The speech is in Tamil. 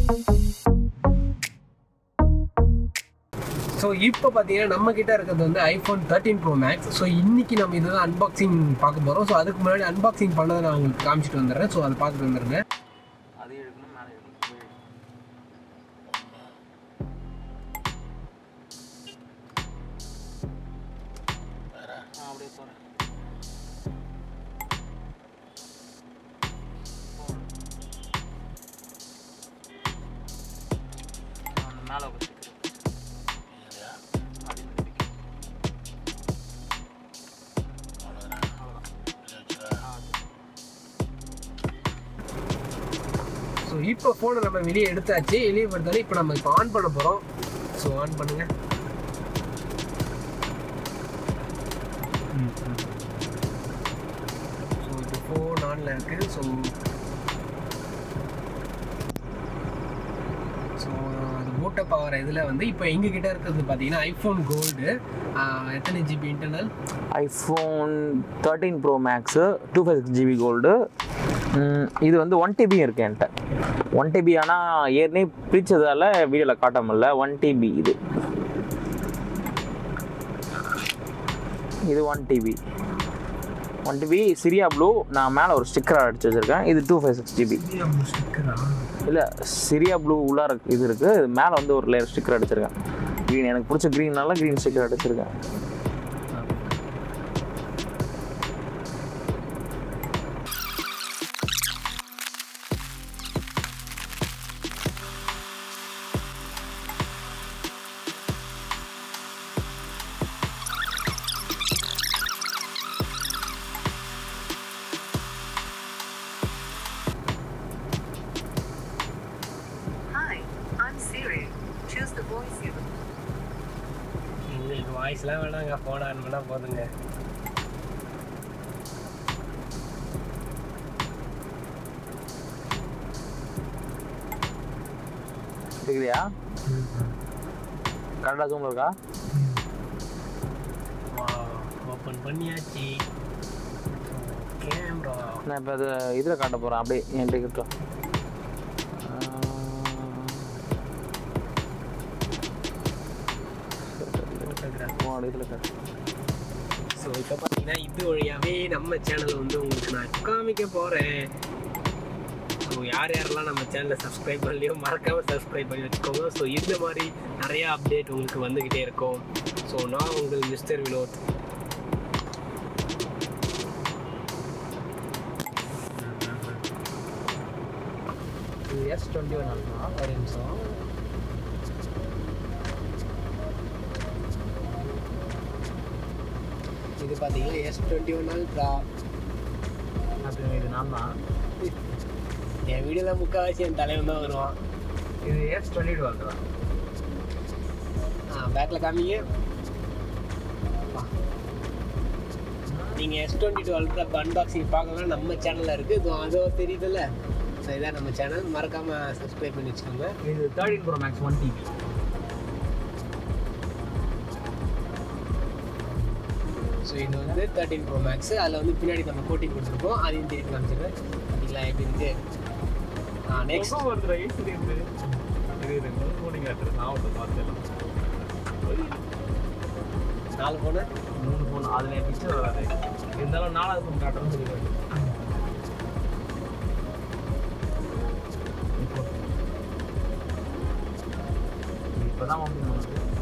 ஸோ இப்போ பார்த்தீங்கன்னா நம்ம கிட்ட இருக்கிறது வந்து iPhone thirteen pro max so இன்னைக்கு நம்ம இதுதான் அன்பாக்சிங் பார்க்க போகிறோம் ஸோ அதுக்கு முன்னாடி அன்பாக்சிங் பண்ணதை நான் உங்களுக்கு காமிச்சிட்டு வந்துடுறேன் ஸோ அதை பார்த்துட்டு வந்துடுங்க அது எடுக்கணும் மேலே எடுக்கணும் ஆ அப்படியே போகிறேன் மேலே ஒரு sticker. அது இந்த sticker. அவ்வளோதான். ஆ, ஸோ இப்போ ஃபோனை நம்ம வெளியே எடுத்தாச்சு வெளியே எடுத்தாலும் இப்போ நம்ம இப்போ ஆன் பண்ண போகிறோம் ஸோ ஆன் பண்ணுங்க ஸோ இப்போ ஃபோன் ஆனில் இருக்குது ஸோ ஸோ அது பூட்டப் ஆகிற இதில் வந்து இப்போ எங்ககிட்ட இருக்கிறது பார்த்தீங்கன்னா ஐஃபோன் கோல்டு எத்தனை GB internal iPhone thirteen pro max two five six GB gold இது வந்து ஒன் டிபி இருக்கு என்கிட்ட ஒன் டிபி ஆனால் ஏற்கனவே பிரித்ததால் வீடியோவில் காட்ட முடியல ஒன் டிபி இது இது one TB one TB Sierra blue நான் மேலே ஒரு ஸ்டிக்கர் அடிச்சு வச்சுருக்கேன் இது டூ ஃபைவ் சிக்ஸ் ஜிபி இல்லை சிரியா ப்ளூ உள்ளார இது இருக்குது இது மேலே வந்து ஒரு லேயர் ஸ்டிக்கர் அடிச்சிருக்கேன் க்ரீன் எனக்கு பிடிச்ச க்ரீன்னால க்ரீன் ஸ்டிக்கர் அடிச்சிருக்கேன் Hi, I'm Siri. Choose the voice you எங்களுக்கு வாய்ஸ்லாம் வேணாங்க ஃபோன் ஆன் பண்ணால் போதுங்க கேக்குறியா கரெக்டாக ஜூமில் இருக்கா ஓப்பன் பண்ணியாச்சு கேமரா நான் இப்போ அது இதில் காட்ட போகிறேன் அப்படியே என் டிக்கெட்டோ இதில் காட்டு ஸோ இப்போ பார்த்தீங்கன்னா இது வழியாகவே நம்ம சேனல் வந்து உங்களுக்கு நான் காமிக்க போகிறேன் ஸோ யார் யாரெல்லாம் நம்ம சேனலை சப்ஸ்கிரைப் பண்ணலையோ மறக்காமல் சப்ஸ்கிரைப் பண்ணி வச்சுக்கோங்க ஸோ இந்த மாதிரி நிறையா அப்டேட் உங்களுக்கு வந்துக்கிட்டே இருக்கும் ஸோ நான் உங்கள் mister Vinod S twenty one ஒரு நிமிஷம் இது பார்த்தீங்கன்னா எஸ் டுவெண்ட்டி ஒன் அல்ட்ரா அப்படி இது நான் தான் என் வீடியோவில் முக்கால்வாசி என் தலைவன் தான் வருவான் இது எஸ் டுவெண்ட்டி டூ வந்துடும் ஆ பேக்கில் காமிங்க நீங்கள் S twenty two ultra unboxing பார்க்கலாம் நம்ம சேனலில் இருக்குது இது அதோ தெரியுதுல்ல ஸோ இதான் நம்ம சேனல் மறக்காமல் சப்ஸ்கிரைப் பண்ணி வச்சுக்கோங்க இது thirteen pro max one TB so இது வந்து தேர்ட்டின் ப்ரோ மேக்ஸ் அதில் வந்து பின்னாடி நம்ம கோட்டிங் கொடுத்துருக்கோம் அதையும் திருப்பி காமிச்சிடுறேன் பார்த்தீங்களா எப்படின்ட்டு ஆ நெக்ஸ்ட் ஒருத்தர் ஏசி இருந்து இது ரெண்டு மூணு காட்டுறது நான் ஒன்று பார்த்தேன் நாலு ஃபோனு மூணு ஃபோன் அதில் என் பிக்சர் வராது இருந்தாலும் நாலாவது ஃபோன் காட்டுறேன்னு சொல்லிடுவேன் இப்போ தான் வந்து